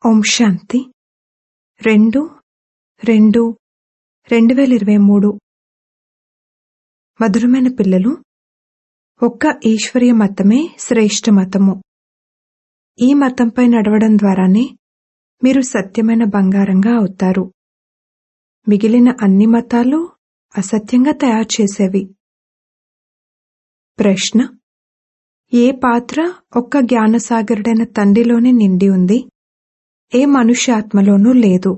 ఓం శాంతి రెండు రెండు రెండు వేల ఇరవై మూడు మధురమైన పిల్లలు ఒక్క ఈశ్వరీయ మతమే శ్రేష్ఠ మతము ఈ మతంపై నడవడం ద్వారానే మీరు సత్యమైన బంగారంగా అవుతారు మిగిలిన అన్ని మతాలు అసత్యంగా తయారు చేసేవి ప్రశ్న ఏ పాత్ర ఒక్క జ్ఞానసాగరుడైన తండ్రిలోనే నిండి ఉంది ఏ మనుష్యాత్మలోనూ లేదు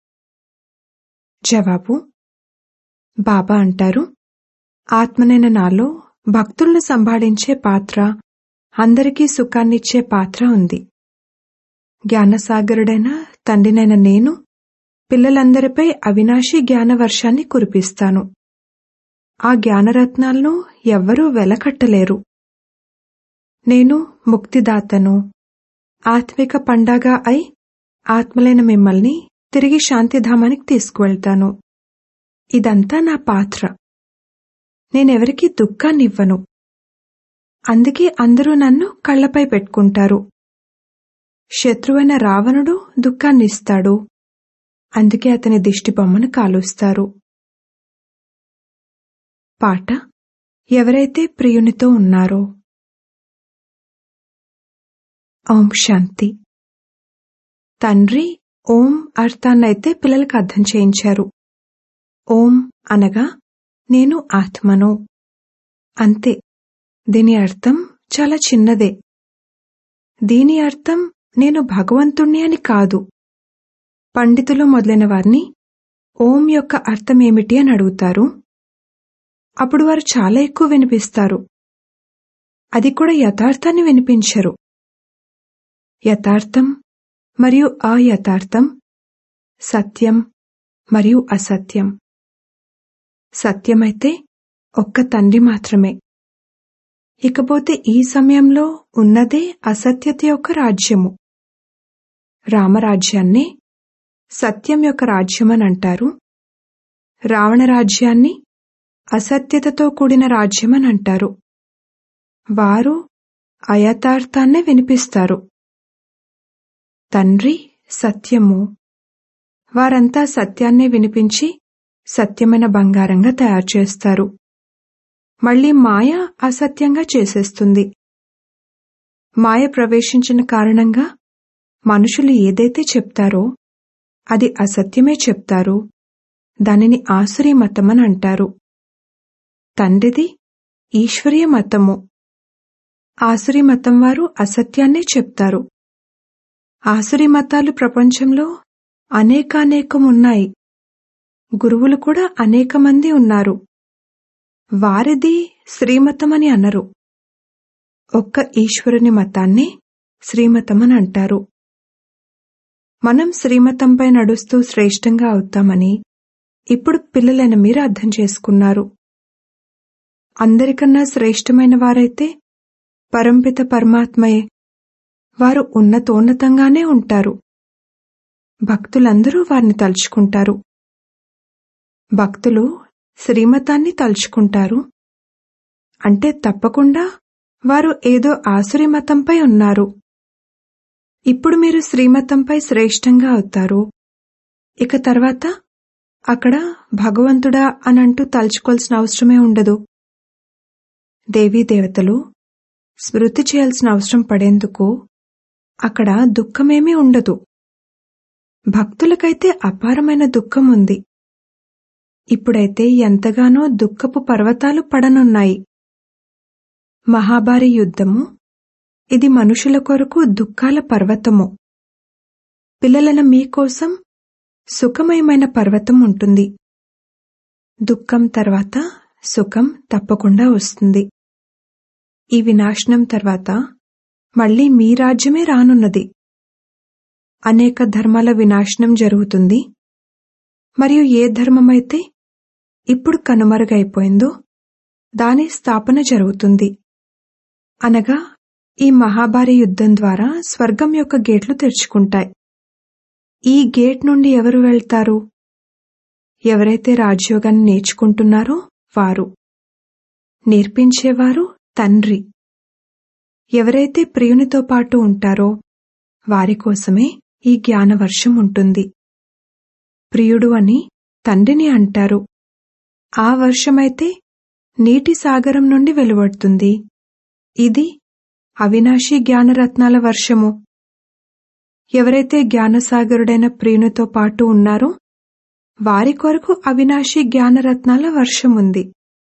జవాబు బాబా అంటారు ఆత్మనైన నాలో భక్తులను సంభాళించే పాత్ర అందరికీ సుఖాన్నిచ్చే పాత్ర ఉంది జ్ఞానసాగరుడైన తండ్రినైన నేను పిల్లలందరిపై అవినాశి జ్ఞానవర్షాన్ని కురిపిస్తాను ఆ జ్ఞానరత్నాలను ఎవ్వరూ వెలకట్టలేరు నేను ముక్తిదాతను ఆత్మిక పండగ అయి ఆత్మలైన మిమ్మల్ని తిరిగి శాంతిధామానికి తీసుకువెళ్తాను ఇదంతా నా పాత్ర నేనెవరికీ దుఃఖాన్నివ్వను అందుకే అందరూ నన్ను కళ్లపై పెట్టుకుంటారు శత్రువైన రావణుడు దుఃఖాన్నిస్తాడు అందుకే అతని దిష్టి బొమ్మను కాలుస్తారు పాట ఎవరైతే ప్రియునితో ఉన్నారో ఓం శాంతి తండ్రి ఓం అర్థాన్నైతే పిల్లలకు అర్థం చేయించారు ఓం అనగా నేను ఆత్మను అంతే దీని అర్థం చాలా చిన్నదే దీని అర్థం నేను భగవంతుణ్ణి అని కాదు పండితులు మొదలైన వారిని ఓం యొక్క అర్థం ఏమిటి అని అడుగుతారు అప్పుడు వారు చాలా ఎక్కువ వినిపిస్తారు అది కూడా యథార్థాన్ని వినిపించరు యథార్థం మరియు అయథార్థం సత్యం మరియు అసత్యం సత్యమైతే ఒక్క తండ్రి మాత్రమే ఇకపోతే ఈ సమయంలో ఉన్నదే అసత్యత యొక్క రాజ్యము రామరాజ్యాన్ని సత్యం యొక్క రాజ్యమని అంటారు రావణ రాజ్యాన్ని అసత్యతతో కూడిన రాజ్యమని అంటారు వారు అయథార్థాన్నే వినిపిస్తారు తండ్రి సత్యము వారంతా సత్యాన్నే వినిపించి సత్యమైన బంగారంగా తయారు చేస్తారు మళ్ళీ మాయ అసత్యంగా చేసేస్తుంది మాయ ప్రవేశించిన కారణంగా మనుషులు ఏదైతే చెప్తారో అది అసత్యమే చెప్తారు దానిని ఆసురీ మతమని అంటారు తండ్రిది ఈశ్వరీయ మతము ఆసురీ మతం వారు అసత్యాన్నే చెప్తారు ఆసురీ మతాలు ప్రపంచంలో అనేకానేకం ఉన్నాయి గురువులు కూడా అనేక మంది ఉన్నారు వారిది శ్రీమతమని అనరు ఒక్క ఈశ్వరుని మతాన్ని శ్రీమతమని అంటారు మనం శ్రీమతంపై నడుస్తూ శ్రేష్టంగా అవుతామని ఇప్పుడు పిల్లలైన మీరు అర్థం చేసుకున్నారు అందరికన్నా శ్రేష్టమైన వారైతే పరంపిత పరమాత్మయే వారు ఉన్నతోన్నతంగానే ఉంటారు భక్తులందరూ వారిని తలుచుకుంటారు భక్తులు శ్రీమతాన్ని తలుచుకుంటారు అంటే తప్పకుండా వారు ఏదో ఆసురి మతంపై ఉన్నారు ఇప్పుడు మీరు శ్రీమతంపై శ్రేష్టంగా అవుతారు ఇక తర్వాత అక్కడ భగవంతుడా అనంటూ తలుచుకోవాల్సిన అవసరమే ఉండదు దేవీ దేవతలు స్మృతి చేయాల్సిన అవసరం పడేందుకు అక్కడ దుఃఖమేమీ ఉండదు భక్తులకైతే అపారమైన దుఃఖం ఉంది ఇప్పుడైతే ఎంతగానో దుఃఖపు పర్వతాలు పడనున్నాయి మహాభారీ యుద్ధము ఇది మనుషుల కొరకు దుఃఖాల పర్వతము పిల్లలన మీకోసం సుఖమయమైన పర్వతం ఉంటుంది దుఃఖం తర్వాత సుఖం తప్పకుండా వస్తుంది ఈ వినాశనం తర్వాత మళ్లీ మీ రాజ్యమే రానున్నది అనేక ధర్మాల వినాశనం జరుగుతుంది మరియు ఏ ధర్మమైతే ఇప్పుడు కనుమరుగైపోయిందో దాని స్థాపన జరుగుతుంది అనగా ఈ మహాభారీ యుద్ధం ద్వారా స్వర్గం యొక్క గేట్లు తెరుచుకుంటాయి ఈ గేట్ నుండి ఎవరు వెళ్తారు ఎవరైతే రాజయోగాన్ని నేర్చుకుంటున్నారో వారు నేర్పించేవారు తండ్రి ఎవరైతే ప్రియునితో పాటు ఉంటారో వారి కోసమే ఈ జ్ఞానవర్షం ఉంటుంది ప్రియుడు అని తండ్రిని అంటారు ఆ వర్షమైతే నీటి సాగరం నుండి వెలువడుతుంది ఇది అవినాశి జ్ఞానరత్నాల వర్షము ఎవరైతే జ్ఞానసాగరుడైన ప్రియునితో పాటు ఉన్నారో వారి కొరకు అవినాశి జ్ఞానరత్నాల వర్షముంది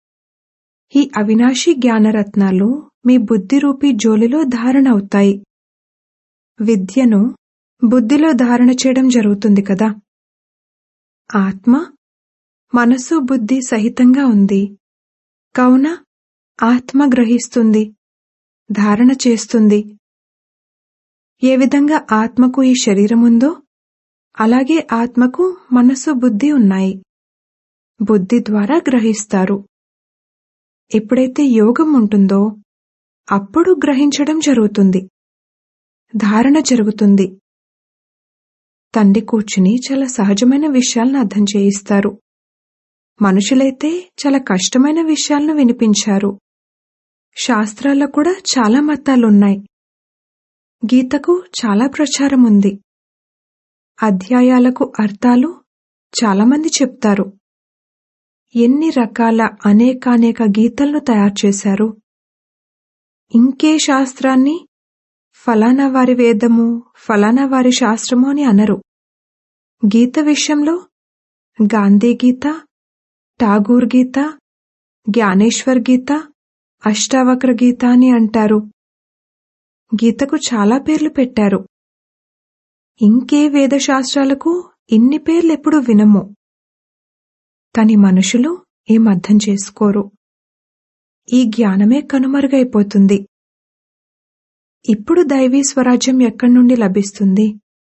ఈ అవినాశి జ్ఞానరత్నాలు మీ బుద్ధిరూపీ జోలిలో ధారణ అవుతాయి విద్యను బుద్ధిలో ధారణ చేయడం జరుగుతుంది కదా ఆత్మ మనసు బుద్ధి సహితంగా ఉంది కావున ఆత్మ గ్రహిస్తుంది ధారణ చేస్తుంది ఏ విధంగా ఆత్మకు ఈ శరీరముందో అలాగే ఆత్మకు మనసు బుద్ధి ఉన్నాయి బుద్ధి ద్వారా గ్రహిస్తారు ఎప్పుడైతే యోగం ఉంటుందో అప్పుడు గ్రహించడం జరుగుతుంది ధారణ జరుగుతుంది తండ్రి కూర్చుని చాలా సహజమైన విషయాలను అర్థం చేయిస్తారు మనుషులైతే చాలా కష్టమైన విషయాలను వినిపించారు శాస్త్రాల్లో కూడా చాలా మతాలున్నాయి గీతకు చాలా ప్రచారం ఉంది అధ్యాయాలకు అర్థాలు చాలామంది చెప్తారు ఎన్ని రకాల అనేకానేక గీతలను తయారు చేశారు ఇంకే శాస్త్రాన్ని ఫలానా వారి వేదము ఫలానా వారి శాస్త్రము అని అనరు గీత విషయంలో గాంధీ గీత ఠాగూర్ గీత జ్ఞానేశ్వర్ గీత అష్టావక్ర గీత అని అంటారు గీతకు చాలా పేర్లు పెట్టారు ఇంకే వేదశాస్త్రాలకు ఇన్ని పేర్లెప్పుడు వినము కాని మనుషులు ఏం అర్థం చేసుకోరు ఈ జ్ఞానమే కనుమరుగైపోతుంది ఇప్పుడు దైవీ స్వరాజ్యం ఎక్కడి నుండి లభిస్తుంది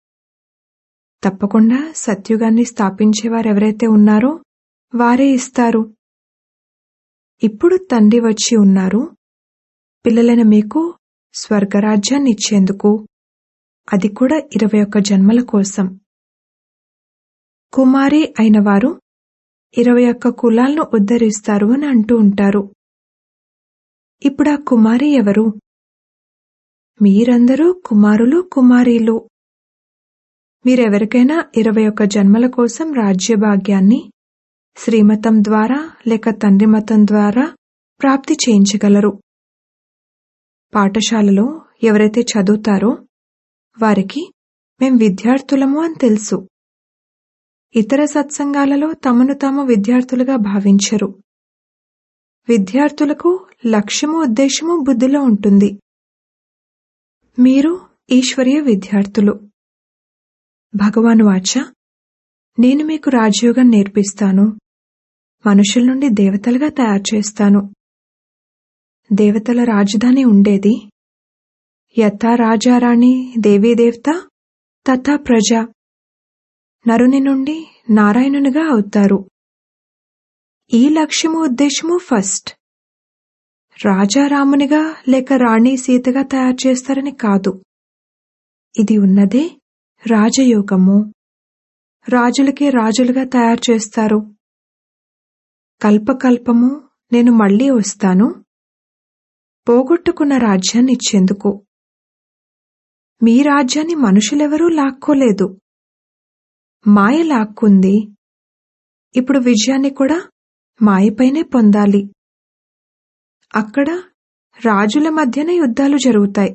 తప్పకుండా సత్యుగాన్ని స్థాపించేవారెవరైతే ఉన్నారో వారే ఇస్తారు ఇప్పుడు తండ్రి వచ్చి ఉన్నారు పిల్లలైన మీకు స్వర్గరాజ్యాన్ని ఇచ్చేందుకు అది కూడా ఇరవై ఒక్క జన్మల కోసం కుమారి అయిన వారు ఇరవై ఒక్క కులాలను ఉద్ధరిస్తారు అని అంటూ ఉంటారు ఇప్పుడు ఆ కుమారి ఎవరు మీరందరూ కుమారులు కుమారీలు మీరెవరికైనా ఇరవై ఒక్క జన్మల కోసం రాజ్యభాగ్యాన్ని శ్రీమతం ద్వారా లేక తండ్రి మతం ద్వారా ప్రాప్తి చేయించగలరు పాఠశాలలో ఎవరైతే చదువుతారో వారికి మేం విద్యార్థులము అని తెలుసు ఇతర సత్సంగాలలో తమను తాము విద్యార్థులుగా భావించరు విద్యార్థులకు లక్ష్యము ఉద్దేశము బుద్ధిలో ఉంటుంది మీరు ఈశ్వరీయ విద్యార్థులు భగవాను వాచ నేను మీకు రాజయోగం నేర్పిస్తాను మనుషుల నుండి దేవతలుగా తయారు చేస్తాను దేవతల రాజధాని ఉండేది యథా రాజారాణి దేవీదేవత తథా ప్రజ నరుని నుండి నారాయణునిగా అవుతారు ఈ లక్ష్యము ఉద్దేశము ఫస్ట్ రాజారామునిగా లేక రాణి సీతగా తయారు చేస్తారని కాదు ఇది ఉన్నదే రాజయోగము రాజులకే రాజులుగా తయారు చేస్తారు కల్పకల్పము నేను మళ్ళీ వస్తాను పోగొట్టుకున్న రాజ్యాన్ని ఇచ్చేందుకు మీ రాజ్యాన్ని మనుషులెవరూ లాక్కోలేదు మాయ లాక్కుంది ఇప్పుడు విజయాన్ని కూడా మాయపైనే పొందాలి అక్కడ రాజుల మధ్యన యుద్ధాలు జరుగుతాయి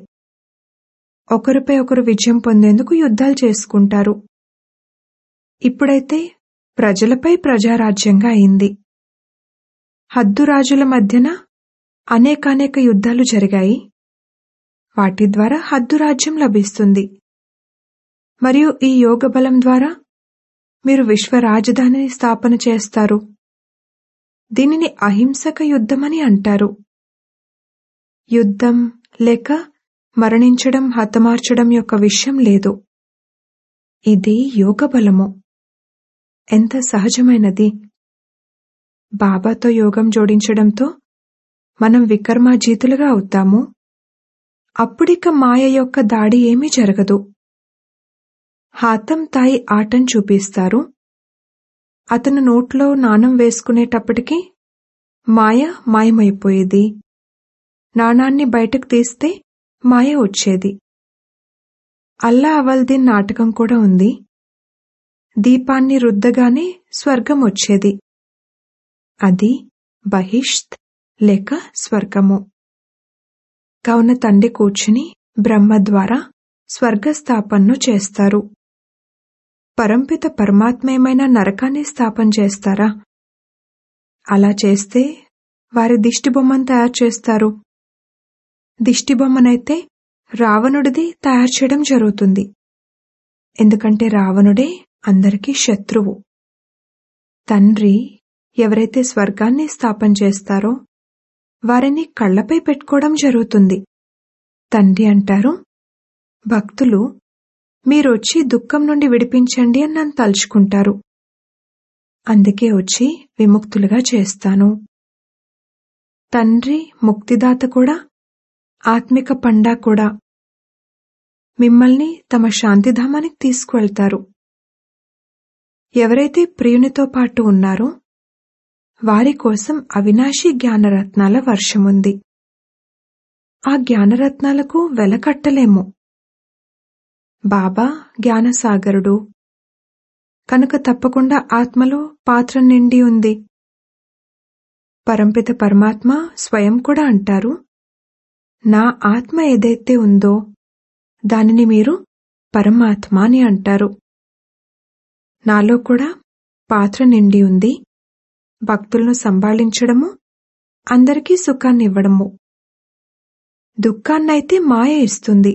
ఒకరిపై ఒకరు విజయం పొందేందుకు యుద్ధాలు చేసుకుంటారు ఇప్పుడైతే ప్రజలపై ప్రజారాజ్యంగా అయింది హద్దు రాజుల మధ్యన అనేకానేక యుద్ధాలు జరిగాయి వాటి ద్వారా హద్దు రాజ్యం లభిస్తుంది మరియు ఈ యోగ బలం ద్వారా మీరు విశ్వ రాజధానిని స్థాపన చేస్తారు దీనిని అహింసక యుద్ధమని అంటారు యుద్ధం లేక మరణించడం హతమార్చడం యొక్క విషయం లేదు ఇది యోగ బలము ఎంత సహజమైనది బాబాతో యోగం జోడించడంతో మనం వికర్మాజీతులుగా అవుతాము అప్పుడిక మాయ యొక్క దాడి ఏమీ జరగదు హాతం తాయి ఆటం చూపిస్తారు అతను నోట్లో నాణం వేసుకునేటప్పటికి మాయ మాయమైపోయేది నాణాన్ని బయటకు తీస్తే మాయ వచ్చేది అల్లా అవల్దీన్ నాటకం కూడా ఉంది దీపాన్ని రుద్దగానే స్వర్గం వచ్చేది అది బహిష్త్ లేక స్వర్గము కావున తండ్రి కూర్చుని బ్రహ్మ ద్వారా స్వర్గస్థాపనను చేస్తారు పరంపిత పరమాత్మయమైన నరకాన్ని స్థాపన చేస్తారా అలా చేస్తే వారి దిష్టిబొమ్మను తయారు చేస్తారు దిష్టిబొమ్మనైతే రావణుడిది తయారు చేయడం జరుగుతుంది ఎందుకంటే రావణుడే అందరికీ శత్రువు తండ్రి ఎవరైతే స్వర్గాన్ని స్థాపన చేస్తారో వారిని కళ్లపై పెట్టుకోవడం జరుగుతుంది తండ్రి అంటారు భక్తులు మీరొచ్చి దుఃఖం నుండి విడిపించండి అని నన్ను తలుచుకుంటారు అందుకే వచ్చి విముక్తులుగా చేస్తాను తండ్రి ముక్తిదాత కూడా ఆత్మిక పండా కూడా మిమ్మల్ని తమ శాంతిధామానికి తీసుకువెళ్తారు ఎవరైతే ప్రియునితో పాటు ఉన్నారో వారి కోసం అవినాశి జ్ఞానరత్నాల వర్షముంది ఆ జ్ఞానరత్నాలకు వెలకట్టలేము బాబా జ్ఞానసాగరుడు కనుక తప్పకుండా ఆత్మలో పాత్ర నిండి ఉంది పరంపిత పరమాత్మ స్వయం కూడా అంటారు నా ఆత్మ ఏదైతే ఉందో దానిని మీరు పరమాత్మ అని అంటారు నాలో కూడా పాత్ర నిండి ఉంది భక్తులను సంభాళించడము అందరికీ సుఖాన్నివ్వడము దుఃఖాన్నైతే మాయ ఇస్తుంది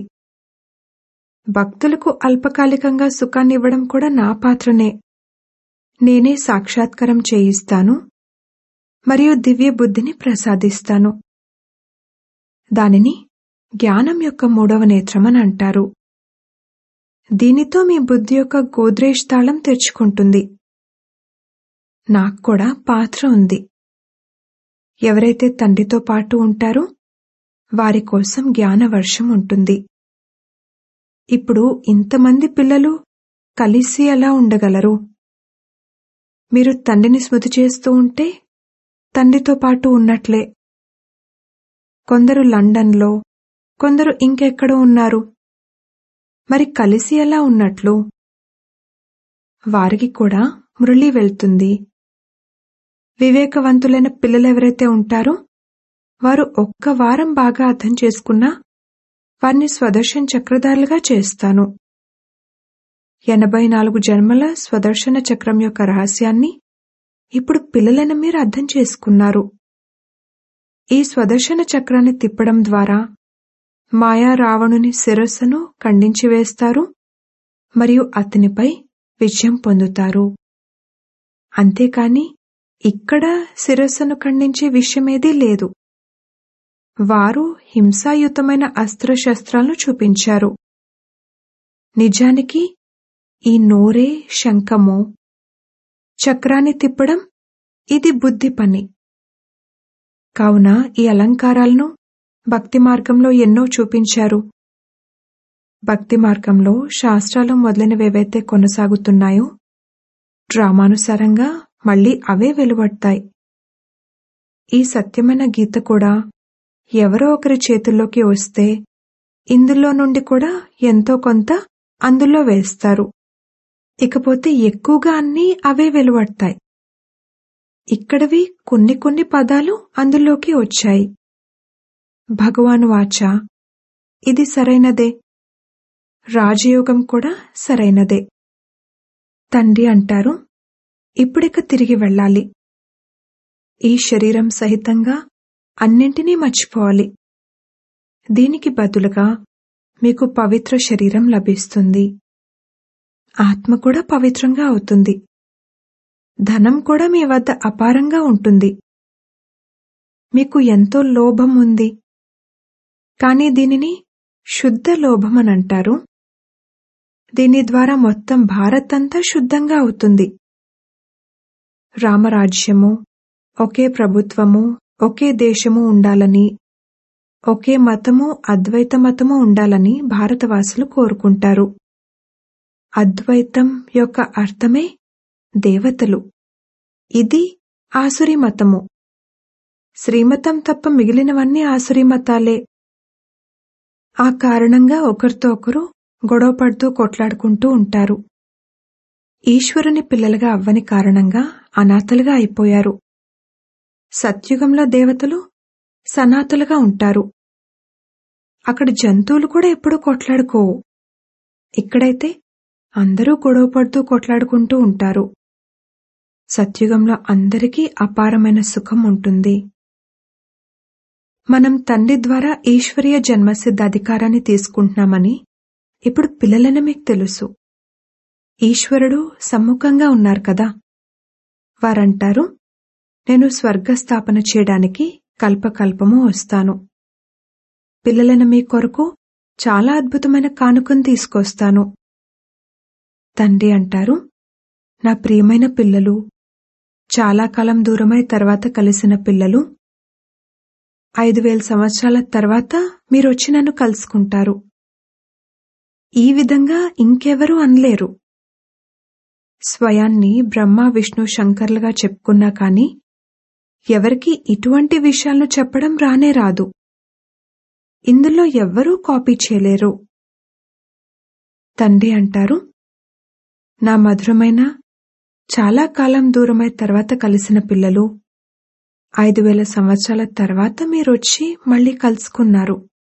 భక్తులకు అల్పకాలికంగా సుఖాన్నివ్వడం కూడా నా పాత్రనే నేనే సాక్షాత్కారం చేయిస్తాను మరియు దివ్య బుద్ధిని ప్రసాదిస్తాను దానిని జ్ఞానం యొక్క మూడవ నేత్రమని అంటారు దీనితో మీ బుద్ధి యొక్క గోద్రేజ్ తాళం తెరుచుకుంటుంది నాకు కూడా పాత్ర ఉంది ఎవరైతే తండ్రితో పాటు ఉంటారో వారి కోసం జ్ఞానవర్షం ఉంటుంది ఇప్పుడు ఇంతమంది పిల్లలు కలిసి ఎలా ఉండగలరు మీరు తండ్రిని స్మృతి చేస్తూ ఉంటే తండ్రితో పాటు ఉన్నట్లే కొందరు లండన్లో కొందరు ఇంకెక్కడో ఉన్నారు మరి కలిసి ఎలా ఉన్నట్లు వారికి కూడా మురళి వెళ్తుంది వివేకవంతులైన పిల్లలెవరైతే ఉంటారో వారు ఒక్క వారం బాగా అర్థం చేసుకున్నా వారిని స్వదర్శన చక్రధారులుగా చేస్తాను ఎనభై నాలుగు జన్మల స్వదర్శన చక్రం యొక్క రహస్యాన్ని ఇప్పుడు పిల్లలైన మీరు అర్థం చేసుకున్నారు ఈ స్వదర్శన చక్రాన్ని తిప్పడం ద్వారా మాయా రావణుని శిరస్సును ఖండించి వేస్తారు మరియు అతనిపై విజయం పొందుతారు అంతేకాని ఇక్కడ శిరస్సును ఖండించే విషయమేదీ లేదు వారు హింసాయుతమైన అస్త్రశస్త్రాలను చూపించారు నిజానికి ఈ నోరే శంఖము చక్రాన్ని తిప్పడం ఇది బుద్ధి పని కావున ఈ అలంకారాలను భక్తి మార్గంలో ఎన్నో చూపించారు భక్తి మార్గంలో శాస్త్రాలు మొదలైనవేవైతే కొనసాగుతున్నాయో డ్రామానుసారంగా మళ్ళీ అవే వెలువడతాయి ఈ సత్యమైన గీత కూడా ఎవరో ఒకరి చేతుల్లోకి వస్తే ఇందులో నుండి కూడా ఎంతో కొంత అందులో వేస్తారు ఇకపోతే ఎక్కువగా అన్నీ అవే వెలువడతాయి ఇక్కడవి కొన్ని కొన్ని పదాలు అందులోకి వచ్చాయి భగవాన్ వాచ ఇది సరైనదే రాజయోగం కూడా సరైనదే తండ్రి అంటారు ఇప్పుడిక తిరిగి వెళ్ళాలి ఈ శరీరం సహితంగా అన్నింటినీ మర్చిపోవాలి దీనికి బదులుగా మీకు పవిత్ర శరీరం లభిస్తుంది ఆత్మ కూడా పవిత్రంగా అవుతుంది ధనం కూడా మీ వద్ద అపారంగా ఉంటుంది మీకు ఎంతో లోభం ఉంది కానీ దీనిని శుద్ధ లోభం అని అంటారు దీని ద్వారా మొత్తం భారత్ అంతా శుద్ధంగా అవుతుంది రామరాజ్యము ఒకే ప్రభుత్వము ఒకే దేశము ఉండాలని ఒకే మతము అద్వైత మతము ఉండాలని భారతవాసులు కోరుకుంటారు అద్వైతం యొక్క అర్థమే దేవతలు ఇది ఆసురి మతము శ్రీమతం తప్ప మిగిలినవన్నీ ఆసురి మతాలే ఆ కారణంగా ఒకరితో ఒకరు గొడవ పడుతూ కొట్లాడుకుంటూ ఉంటారు ఈశ్వరుని పిల్లలుగా అవ్వని కారణంగా అనాథలుగా అయిపోయారు సత్యుగంలో దేవతలు సనాతులుగా ఉంటారు అక్కడ జంతువులు కూడా ఎప్పుడూ కొట్లాడుకోవు ఇక్కడైతే అందరూ గొడవ పడుతూ కొట్లాడుకుంటూ ఉంటారు సత్యుగంలో అందరికీ అపారమైన సుఖం ఉంటుంది మనం తండ్రి ద్వారా ఈశ్వరీయ జన్మసిద్ధ అధికారాన్ని తీసుకుంటున్నామని ఇప్పుడు పిల్లలని మీకు తెలుసు ఈశ్వరుడు సమ్ముఖంగా ఉన్నారు కదా వారంటారు నేను స్వర్గస్థాపన చేయడానికి కల్పకల్పము వస్తాను పిల్లలైన మీ కొరకు చాలా అద్భుతమైన కానుకను తీసుకొస్తాను తండ్రి అంటారు నా ప్రియమైన పిల్లలు చాలా కాలం దూరమై తర్వాత కలిసిన పిల్లలు ఐదు వేల సంవత్సరాల తర్వాత మీరొచ్చి నన్ను కలుసుకుంటారు ఈ విధంగా ఇంకెవరూ అనలేరు స్వయాన్ని బ్రహ్మ విష్ణు శంకర్లుగా చెప్పుకున్నా కాని ఎవరికి ఇటువంటి విషయాలను చెప్పడం రానే రాదు ఇందులో ఎవ్వరూ కాపీ చేయలేరు తండ్రి అంటారు నా మధురమైన చాలా కాలం దూరమై తర్వాత కలిసిన పిల్లలు ఐదు వేల సంవత్సరాల తర్వాత మీరొచ్చి మళ్ళీ కలుసుకున్నారు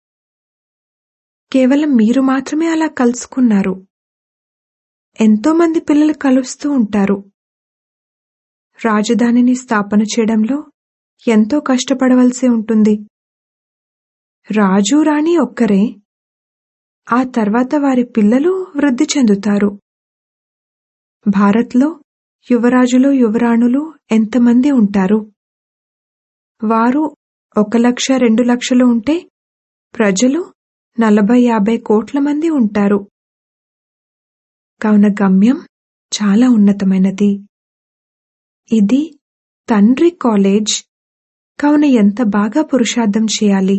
కేవలం మీరు మాత్రమే అలా కలుసుకున్నారు ఎంతో మంది పిల్లలు కలుస్తూ ఉంటారు రాజధానిని స్థాపన చేయడంలో ఎంతో కష్టపడవలసి ఉంటుంది రాజు రాణి ఒక్కరే ఆ తర్వాత వారి పిల్లలు వృద్ధి చెందుతారు భారత్లో యువరాజులు యువరాణులు ఎంతమంది ఉంటారు వారు ఒక లక్ష రెండు లక్షలు ఉంటే ప్రజలు నలభై యాభై కోట్ల మంది ఉంటారు కావున గమ్యం చాలా ఉన్నతమైనది ఇది తండ్రి కాలేజ్ కావున ఎంత బాగా పురుషార్థం చేయాలి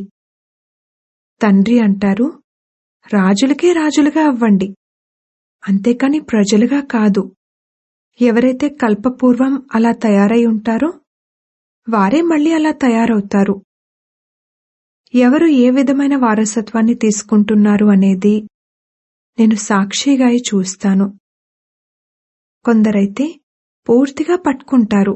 తండ్రి అంటారు రాజులకే రాజులుగా అవ్వండి అంతేకాని ప్రజలుగా కాదు ఎవరైతే కల్పపూర్వం అలా తయారై ఉంటారో వారే మళ్ళీ అలా తయారవుతారు ఎవరు ఏ విధమైన వారసత్వాన్ని తీసుకుంటున్నారు అనేది నేను సాక్షిగా అయి చూస్తాను కొందరైతే పూర్తిగా పట్టుకుంటారు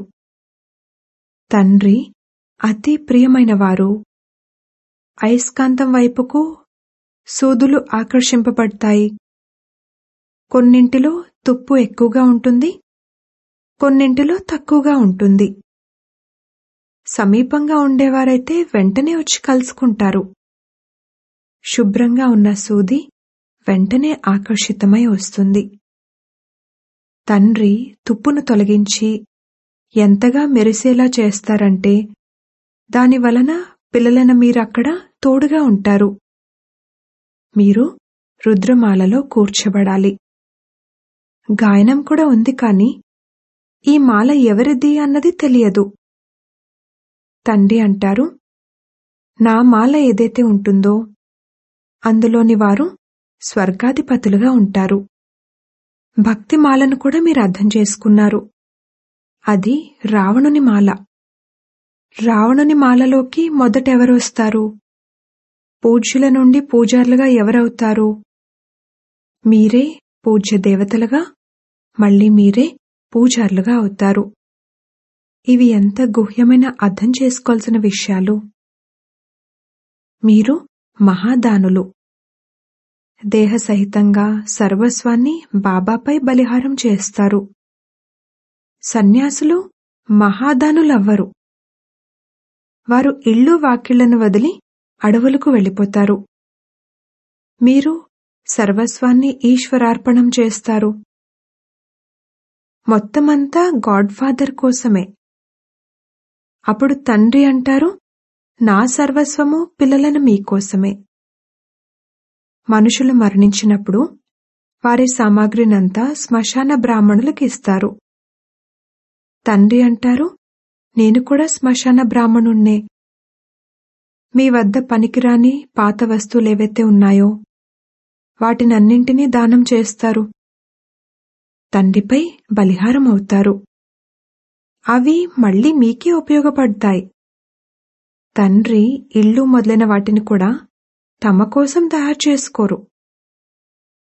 తండ్రి అతి ప్రియమైనవారు అయస్కాంతం వైపుకు సూదులు ఆకర్షింపబడతాయి కొన్నింటిలో తుప్పు ఎక్కువగా ఉంటుంది కొన్నింటిలో తక్కువగా ఉంటుంది సమీపంగా ఉండేవారైతే వెంటనే వచ్చి కలుసుకుంటారు శుభ్రంగా ఉన్న సూది వెంటనే ఆకర్షితమై వస్తుంది తండ్రి తుప్పును తొలగించి ఎంతగా మెరిసేలా చేస్తారంటే దాని వలన పిల్లలైన మీరక్కడ తోడుగా ఉంటారు మీరు రుద్రమాలలో కూర్చబడాలి గాయనం కూడా ఉంది కాని ఈ మాల ఎవరిది అన్నది తెలియదు తండ్రి అంటారు నా మాల ఏదైతే ఉంటుందో అందులోని వారు స్వర్గాధిపతులుగా ఉంటారు భక్తి మాలను కూడా మీరు అర్థం చేసుకున్నారు అది రావణుని మాల రావణుని మాలలోకి మొదట ఎవరు వస్తారు పూజ్యుల నుండి పూజారులుగా ఎవరవుతారు మీరే పూజ్య దేవతలుగా మళ్ళీ మీరే పూజారులుగా అవుతారు ఇవి ఎంత గుహ్యమైన అర్థం చేసుకోవాల్సిన విషయాలు మీరు మహాదానులు దేహసహితంగా సర్వస్వాన్ని బాబాపై బలిహారం చేస్తారు సన్యాసులు మహాదానులవ్వరు వారు ఇళ్ళు వాకిళ్లను వదిలి అడవులకు వెళ్ళిపోతారు మీరు సర్వస్వాన్ని ఈశ్వరార్పణం చేస్తారు మొత్తమంతా గాడ్ ఫాదర్ కోసమే అప్పుడు తండ్రి అంటారు నా సర్వస్వము పిల్లలను మీకోసమే మనుషులు మరణించినప్పుడు వారి సామాగ్రినంతా శ్మశాన బ్రాహ్మణులకు ఇస్తారు తండ్రి అంటారు నేను కూడా శ్మశాన బ్రాహ్మణుణ్ణే మీ వద్ద పనికిరాని పాత వస్తువులేవైతే ఉన్నాయో వాటినన్నింటినీ దానం చేస్తారు తండ్రిపై బలిహారం అవుతారు అవి మళ్ళీ మీకే ఉపయోగపడతాయి తండ్రి ఇళ్ళు మొదలైన వాటిని కూడా తమ కోసం తయారు చేసుకోరు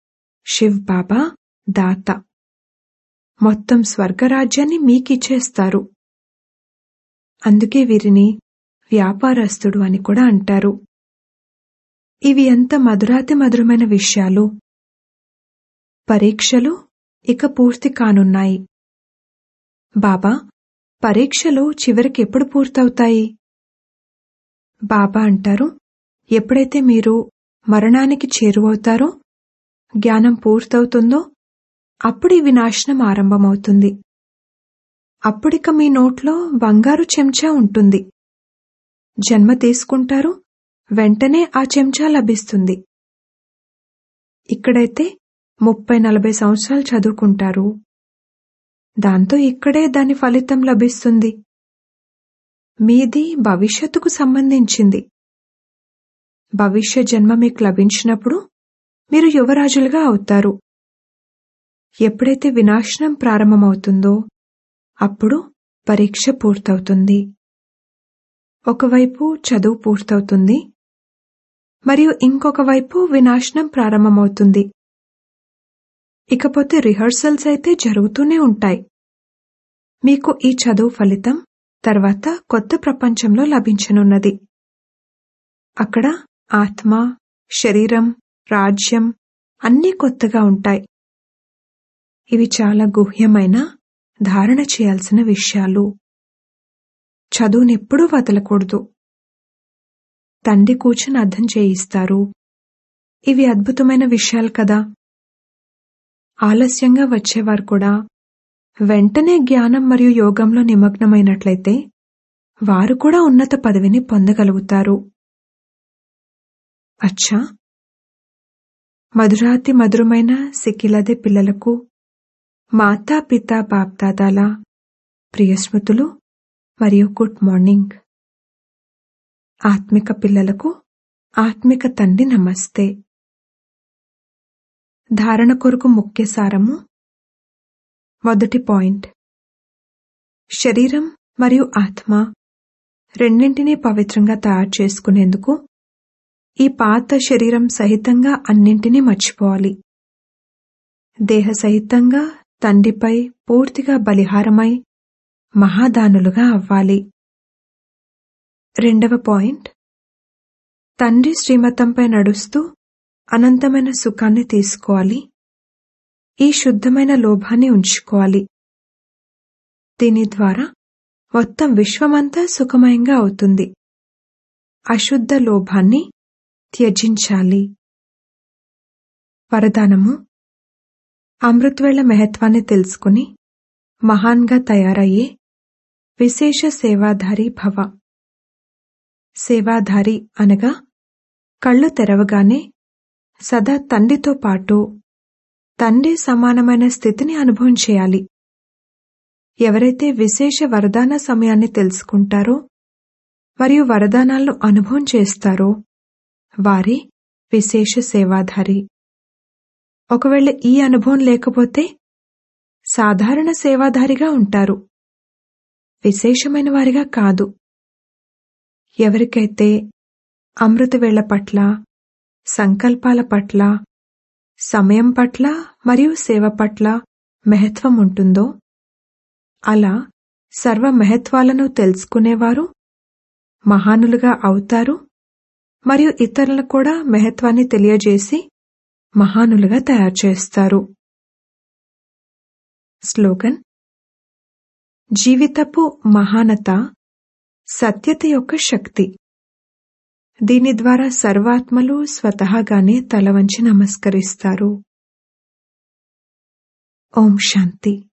శివ్ బాబా దాత మొత్తం స్వర్గరాజ్యాన్ని మీకిచ్చేస్తారు అందుకే వీరిని వ్యాపారస్తుడు అని కూడా అంటారు ఇవి ఎంత మధురాతి మధురమైన విషయాలు పరీక్షలు ఇక పూర్తి కానున్నాయి బాబా పరీక్షలు చివరికి ఎప్పుడు పూర్తవుతాయి బాబా అంటారు ఎప్పుడైతే మీరు మరణానికి చేరువవుతారో జ్ఞానం పూర్తవుతుందో అప్పుడు ఈ వినాశనం ఆరంభమవుతుంది అప్పుడిక మీ నోట్లో బంగారు చెంచా ఉంటుంది జన్మ తీసుకుంటారు వెంటనే ఆ చెంచా లభిస్తుంది ఇక్కడైతే ముప్పై నలభై సంవత్సరాలు చదువుకుంటారు దాంతో ఇక్కడే దాని ఫలితం లభిస్తుంది మీది భవిష్యత్తుకు సంబంధించింది భవిష్య జన్మ మీకు లభించినప్పుడు మీరు యువరాజులుగా అవుతారు ఎప్పుడైతే వినాశనం ప్రారంభమవుతుందో అప్పుడు పరీక్ష పూర్తవుతుంది ఒకవైపు చదువు పూర్తవుతుంది మరియు ఇంకొక వైపు వినాశనం ప్రారంభమవుతుంది ఇకపోతే రిహర్సల్స్ అయితే జరుగుతూనే ఉంటాయి మీకు ఈ చదువు ఫలితం తర్వాత కొత్త ప్రపంచంలో లభించనున్నది అక్కడ ఆత్మ శరీరం రాజ్యం అన్నీ కొత్తగా ఉంటాయి ఇవి చాలా గుహ్యమైన ధారణ చేయాల్సిన విషయాలు చదువునెప్పుడూ వదలకూడదు తండ్రి కూర్చుని అర్థం చేయిస్తారు ఇవి అద్భుతమైన విషయాలు కదా ఆలస్యంగా వచ్చేవారు కూడా వెంటనే జ్ఞానం మరియు యోగంలో నిమగ్నమైనట్లయితే వారు కూడా ఉన్నత పదవిని పొందగలుగుతారు అచ్చా మధురాతి మధురమైన సిక్కిలదే పిల్లలకు మాతా పిత బాప్దాదాల ప్రియస్మృతులు మరియు గుడ్ మార్నింగ్ ఆత్మిక పిల్లలకు ఆత్మిక తండ్రి నమస్తే ధారణ కొరకు ముఖ్య సారము మొదటి పాయింట్ శరీరం మరియు ఆత్మ రెండింటినీ పవిత్రంగా తయారు చేసుకునేందుకు ఈ పాత శరీరం సహితంగా అన్నింటినీ మర్చిపోవాలి దేహ సహితంగా తండ్రిపై పూర్తిగా బలిహారమై మహాదానులుగా అవ్వాలి రెండవ పాయింట్ తండ్రి శ్రీమతంపై నడుస్తూ అనంతమైన సుఖాన్ని తీసుకోవాలి ఈ శుద్ధమైన లోభాన్ని ఉంచుకోవాలి దీని ద్వారా మొత్తం విశ్వమంతా సుఖమయంగా అవుతుంది అశుద్ధ లోభాన్ని త్యజించాలి వరదానము అమృత్వేళ మహత్వాన్ని తెలుసుకుని మహాన్గా తయారయ్యే విశేష సేవాధారి భవ సేవాధారి అనగా కళ్ళు తెరవగానే సదా తండ్రితో పాటు తండ్రి సమానమైన స్థితిని అనుభవం చేయాలి ఎవరైతే విశేష వరదాన సమయాన్ని తెలుసుకుంటారో మరియు వరదానాలను అనుభవం చేస్తారో వారే విశేష సేవాధారి ఒకవేళ ఈ అనుభవం లేకపోతే సాధారణ సేవాధారిగా ఉంటారు విశేషమైన వారిగా కాదు ఎవరికైతే అమృతవేళ పట్ల సంకల్పాల పట్ల సమయం పట్ల మరియు సేవ పట్ల మహత్వం ఉంటుందో అలా సర్వ మహత్వాలను తెలుసుకునేవారు మహానులుగా అవుతారు మరియు ఇతరులకు కూడా మహత్వాన్ని తెలియజేసి మహానులుగా తయారు చేస్తారు స్లోగన్ జీవితపు మహానత సత్యత యొక్క శక్తి దీని ద్వారా సర్వాత్మలు స్వతహాగానే తల వంచి నమస్కరిస్తారు ఓం శాంతి